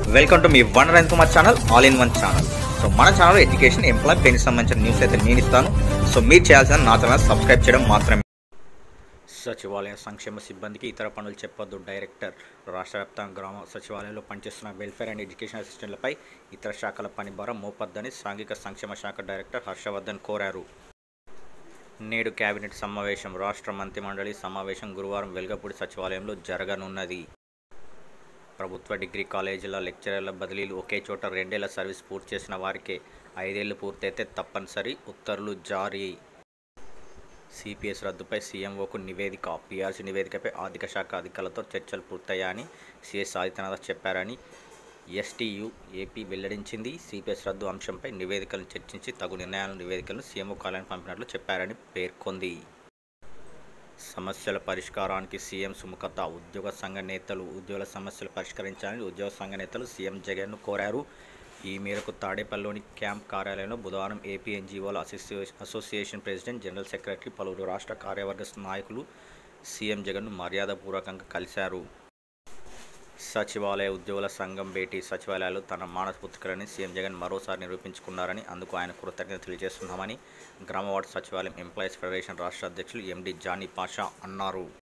welcome to మీ one rain Kumar channel all in one channel so మన channel education employ పెన్కి సంబంధించిన news అయితే నేను ఇస్తాను సో మీరు చేయాల్సిన నా ఛానల్ సబ్స్క్రైబ్ చేయడం మాత్రమే సచివాలయ సంక్షేమ సిబ్బందికి ఇతర పనులు చెప్పొద్దు డైరెక్టర్ రాష్ట్ర వ్యాప్తంగా గ్రామ సచివాలయంలో పనిచేస్తున్న వెల్ఫేర్ అండ్ ఎడ్యుకేషన్ అసిస్టెంట్లపై ఇతర శాఖల పని భారం మోపొద్దని సాంఘిక సంక్షేమ శాఖ డైరెక్టర్ హర్షవర్ధన్ కోరారు నేడు కేబినెట్ సమావేశం రాష్ట్ర మంత్రిమండలి సమావేశం గురువారం వెల్గపూడి సచివాలయంలో జరగనున్నది ప్రభుత్వ డిగ్రీ కాలేజీల లెక్చరర్ల బదిలీలు ఒకే చోట రెండేళ్ల సర్వీస్ పూర్తి చేసిన వారికే ఐదేళ్లు పూర్తయితే తప్పనిసరి ఉత్తర్వులు జారీ సిపిఎస్ రద్దుపై సీఎంఓకు నివేదిక పీఆర్సీ నివేదికపై ఆర్థిక శాఖ అధికారులతో చర్చలు పూర్తయ్యాయని సిఎస్ ఆదిత్యనాథ్ చెప్పారని ఎస్టీయు ఏపీ వెల్లడించింది సిపిఎస్ రద్దు అంశంపై నివేదికలను చర్చించి తగు నిర్ణయాలను నివేదికలను సీఎంఓ కార్యాలయం పంపినట్లు చెప్పారని పేర్కొంది సమస్యల పరిష్కారానికి సీఎం సుముఖత ఉద్యోగ సంఘ నేతలు ఉద్యోగుల సమస్యలు పరిష్కరించాలని ఉద్యోగ సంఘ నేతలు సీఎం జగన్ను కోరారు ఈ మేరకు తాడేపల్లిలోని క్యాంప్ కార్యాలయంలో బుధవారం ఏపీ ఎన్జీఓల association association president general secretary పలువురు రాష్ట్ర కార్యవర్గ నాయకులు సీఎం జగన్ను మర్యాదపూర్వకంగా కలిశారు సచివాలయ ఉద్యోగుల సంఘం భేటీ సచివాలయాలు తన మానస్ఫూర్తికరని సీఎం జగన్ మరోసారి నిరూపించుకున్నారని అందుకు ఆయన కృతజ్ఞత తెలియజేస్తున్నామని గ్రామవార్డు సచివాలయం ఎంప్లాయీస్ ఫెడరేషన్ రాష్ట్ర అధ్యక్షులు ఎండి జానీ పాషా అన్నారు